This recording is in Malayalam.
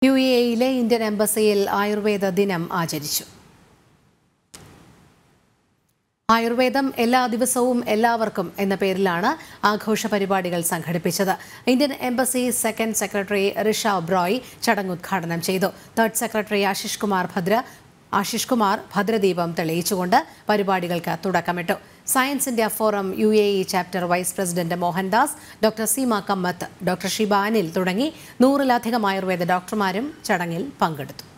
യു എ ഇയിലെ ഇന്ത്യൻ എംബസിയിൽ ആയുർവേദ ദിനം ആചരിച്ചു ആയുർവേദം എല്ലാ ദിവസവും എല്ലാവർക്കും എന്ന പേരിലാണ് ആഘോഷ പരിപാടികൾ സംഘടിപ്പിച്ചത് ഇന്ത്യൻ എംബസി സെക്കൻഡ് സെക്രട്ടറി ഋഷ ബ്രോയ് ചടങ്ങ് ഉദ്ഘാടനം ചെയ്തു തേർഡ് സെക്രട്ടറി ആശിഷ് കുമാർ ഭദ്ര ആശിഷ് കുമാർ ഭദ്രദീപം തെളിയിച്ചുകൊണ്ട് പരിപാടികൾക്ക് തുടക്കമിട്ടു science India forum U A E chapter vice president Mohandas doctor Seema Kammath doctor Shiba Anil തുടങ്ങി നൂറിലധികം ആയുർവേദ ഡോക്ടർമാരും ചടങ്ങിൽ പങ്കെടുത്തു